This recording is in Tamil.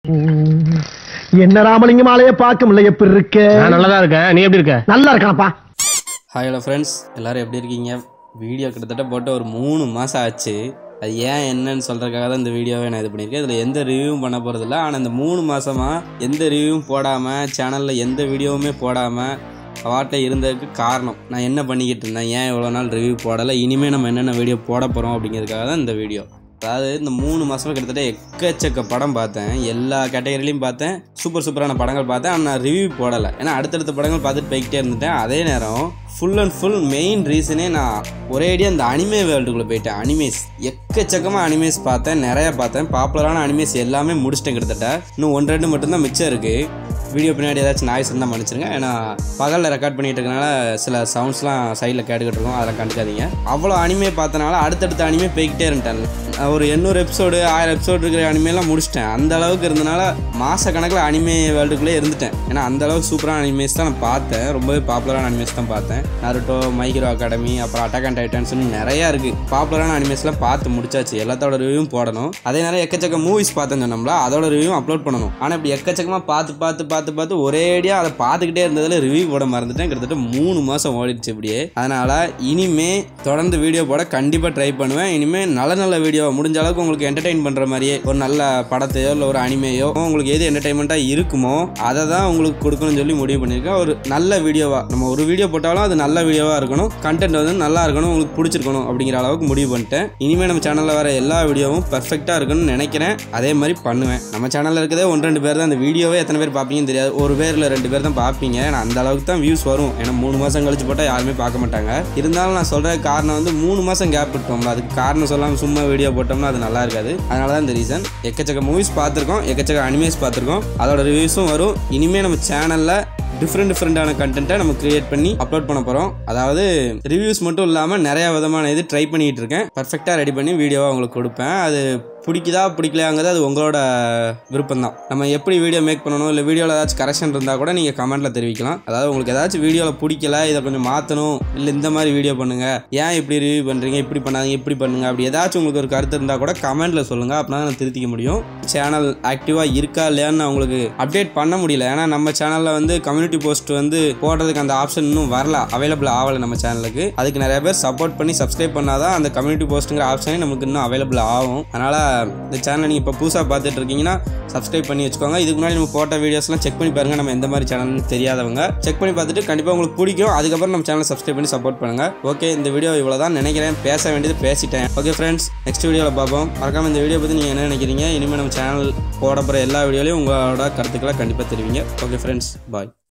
என்ன ராமலிங்கம் ஆலைய பார்க்க முடியல எப்படி இருக்க நான் நல்லதா இருக்கேன் நீ எப்படி இருக்க நல்லா இருக்கானப்பா ஹாய் ஹலோ ஃப்ரெண்ட்ஸ் எல்லோரும் எப்படி இருக்கீங்க வீடியோ கிட்டத்தட்ட போட்டு ஒரு மூணு மாதம் ஆச்சு அது ஏன் என்னன்னு சொல்கிறதுக்காக தான் இந்த வீடியோவை நான் இது பண்ணியிருக்கேன் இதில் எந்த ரிவ்யூவும் பண்ண போகிறதில்ல ஆனால் இந்த மூணு மாதமாக எந்த ரிவ்யூவும் போடாமல் சேனலில் எந்த வீடியோவுமே போடாமல் வாட்டை இருந்ததுக்கு காரணம் நான் என்ன பண்ணிக்கிட்டு இருந்தேன் ஏன் இவ்வளோ நாள் ரிவ்யூ போடலை இனிமேல் நம்ம என்னென்ன வீடியோ போட போகிறோம் அப்படிங்கிறதுக்காக தான் இந்த வீடியோ அதாவது இந்த மூணு மாதமாக கிட்டத்தட்ட எக்கச்சக்க படம் பார்த்தேன் எல்லா கேட்டகரிலையும் பார்த்தேன் சூப்பர் சூப்பரான படங்கள் பார்த்தேன் ஆனால் நான் ரிவ்யூ போடலை ஏன்னா அடுத்தடுத்த படங்கள் பார்த்துட்டு போய்கிட்டே இருந்துட்டேன் அதே நேரம் ஃபுல் அண்ட் ஃபுல் மெயின் ரீசனே நான் ஒரேடியாக இந்த அனிமே வேர்ல்டுக்குள்ளே போயிட்டேன் அனிமேஸ் எக்கச்சக்கமாக அனிமேஸ் பார்த்தேன் நிறையா பார்த்தேன் பாப்புலரான அனிமேஸ் எல்லாமே முடிச்சிட்டேன் கிட்டத்தட்ட இன்னும் ஒன்று ரெண்டு மட்டும்தான் மிச்சம் இருக்குது வீடியோ பின்னாடி ஏதாச்சும் நாய்ஸ் இருந்தால் மன்னிச்சிருங்க ஏன்னா பகலில் ரெக்கார்ட் பண்ணிட்டு இருக்கனால சில சவுண்ட்ஸ்லாம் சைடில் கேட்டுக்கிட்டு இருக்கோம் அதெல்லாம் கண்டுக்காதீங்க அவ்வளோ அனிமே பார்த்தனால அடுத்தடுத்த அனிமே போய்கிட்டே இருந்துட்டேன் நான் ஒரு எண்ணூறு எபிசோடு ஆயிரம் எபிசோடு இருக்கிற அனிமேலாம் முடிச்சிட்டேன் அந்த அளவுக்கு இருந்தனால மாத கணக்கில் அனிமே வேர்ல்டுக்குள்ளே இருந்துட்டேன் ஏன்னா அந்த அளவுக்கு சூப்பரான அனிமேஸ் தான் நான் பார்த்தேன் ரொம்பவே பாப்புலரான அனிமேஸ் தான் பார்த்தேன் நருட்டோ மைக்ரோ அகாடமி அப்புறம் அட்டாக் அண்ட் டைட்டன்ஸ்னு நிறையா இருக்குது பாப்புலரான அனிமேஸ்லாம் பார்த்து முடிச்சாச்சு எல்லாத்தோட ரிவ்யூவும் போடணும் அதே நேரம் எக்கச்சக்க மூவிஸ் பார்த்தேன்னு சொன்னோம்ல அதோட ரிவ்யூ அப்லோட் பண்ணணும் ஆனால் இப்படி எக்கச்சக்கமாக பார்த்து பார்த்து பார்த்து பார்த்து ஒரேடியாக அதை பார்த்துக்கிட்டே இருந்ததில் ரிவ்யூ போட மறந்துட்டேன் கிட்டத்தட்ட மூணு மாதம் ஓடிடுச்சு இப்படியே அதனால் இனிமே தொடர்ந்து வீடியோ போட கண்டிப்பாக ட்ரை பண்ணுவேன் இனிமேல் நல்ல நல்ல வீடியோ முடிஞ்ச அளவுக்கு உங்களுக்கு என்டர்டெயின் பண்ணுற மாதிரியே ஒரு நல்ல படத்தையோ இல்லை ஒரு அனிமையோ உங்களுக்கு எது என்டர்டைன்மெண்ட்டாக இருக்குமோ அதை தான் உங்களுக்கு கொடுக்கணும்னு சொல்லி முடிவு பண்ணியிருக்கேன் ஒரு நல்ல வீடியோவாக நம்ம ஒரு வீடியோ போட்டாலும் அது நல்ல வீடியோவாக இருக்கணும் கண்டென்ட் வந்து நல்லா இருக்கணும் உங்களுக்கு பிடிச்சிருக்கணும் அப்படிங்கிற அளவுக்கு முடிவு பண்ணிட்டேன் இனிமேல் நம்ம சேனலில் வர எல்லா வீடியோவும் பெர்ஃபெக்டாக இருக்குன்னு நினைக்கிறேன் அதே மாதிரி பண்ணுவேன் நம்ம சேனலில் இருக்கதே ஒன்று ரெண்டு பேர் தான் அந்த வீடியோவே எத்தனை பேர் பார்ப்பீங்கன்னு தெரியாது ஒரு பேர் இல்லை ரெண்டு பேர் தான் பார்ப்பீங்க நான் அந்த அளவுக்கு தான் வியூஸ் வரும் ஏன்னா மூணு மாதம் கழிச்சு போட்டால் யாருமே பார்க்க மாட்டாங்க இருந்தாலும் நான் சொல்கிற காரணம் வந்து மூணு மாதம் கேப் விட்டோம்ல அதுக்கு காரணம் சொல்லாமல் சும்மா வீடியோ போட்டோம்னா அது நல்லா இருக்காது அதனால தான் இந்த ரீசன் எக்கச்சக்க மூவிஸ் பார்த்துருக்கோம் எக்கச்சக்க அனிமேஸ் பார்த்துருக்கோம் அதோட ரிவ்யூஸும் வரும் இனிமேல் நம்ம சேனலில் டிஃப்ரெண்ட் டிஃப்ரெண்ட்டான கண்டென்ட்டை நம்ம கிரியேட் பண்ணி அப்லோட் பண்ண போகிறோம் அதாவது ரிவ்யூஸ் மட்டும் இல்லாமல் நிறையா விதமான இது ட்ரை பண்ணிகிட்டு இருக்கேன் பர்ஃபெக்டாக ரெடி பண்ணி வீடியோவாக உங்களுக்கு கொடுப்பேன் அது பிடிக்குதா பிடிக்கலையாங்கிறது அது உங்களோட விருப்பம் தான் நம்ம எப்படி வீடியோ மேக் பண்ணணும் இல்லை வீடியோவில் ஏதாச்சும் கரெக்ஷன் இருந்தால் கூட நீங்கள் கமெண்ட்டில் தெரிவிக்கலாம் அதாவது உங்களுக்கு ஏதாச்சும் வீடியோவில் பிடிக்கல இதை கொஞ்சம் மாற்றணும் இல்லை இந்த மாதிரி வீடியோ பண்ணுங்கள் ஏன் இப்படி ரிவ்யூ பண்ணுறீங்க இப்படி பண்ணாதீங்க இப்படி பண்ணுங்கள் அப்படி ஏதாச்சும் உங்களுக்கு ஒரு கருத்து இருந்தால் கூட கமெண்ட்டில் சொல்லுங்கள் அப்படின்னா நான் திருத்திக்க முடியும் சேனல் ஆக்டிவாக இருக்கா இல்லையான்னு நான் உங்களுக்கு அப்டேட் பண்ண முடியல ஏன்னா நம்ம சேனலில் வந்து கம்யூனிட்டி போஸ்ட் வந்து போடுறதுக்கு அந்த ஆப்ஷன் இன்னும் வரல அவைலபிள் ஆகலை நம்ம சேனலுக்கு அதுக்கு நிறைய பேர் சப்போர்ட் பண்ணி சப்ஸ்கிரைப் பண்ணாதான் அந்த கம்யூனிட்டி போஸ்ட்டுங்கிற ஆப்ஷனே நமக்கு இன்னும் அவைலபிள் ஆகும் அதனால் இந்த சேனலை நீங்கள் இப்போ புதுசாக பார்த்துட்டு இருக்கீங்கன்னா சப்ஸ்கிரைப் பண்ணி வச்சுக்கோங்க இதுக்கு முன்னாடி நம்ம போட்ட வீடியோஸ்லாம் செக் பண்ணி பாருங்கள் நம்ம எந்த மாதிரி சேனல்னு தெரியாதவங்க செக் பண்ணி பார்த்துட்டு கண்டிப்பாக உங்களுக்கு பிடிக்கும் அதுக்கப்புறம் நம்ம சேனலை சப்ஸ்கிரைப் பண்ணி சப்போர்ட் பண்ணுங்கள் ஓகே இந்த வீடியோ இவ்வளோ தான் நினைக்கிறேன் பேச வேண்டியது பேசிட்டேன் ஓகே ஃப்ரெண்ட்ஸ் நெக்ஸ்ட் வீடியோவில் பார்ப்போம் மறக்காம இந்த வீடியோ பற்றி நீங்கள் என்ன நினைக்கிறீங்க இனிமேல் நம்ம சேனல் போட போகிற எல்லா வீடியோலையும் உங்களோட கருத்துக்களை கண்டிப்பாக தெரிவிங்க ஓகே ஃப்ரெண்ட்ஸ் பாய்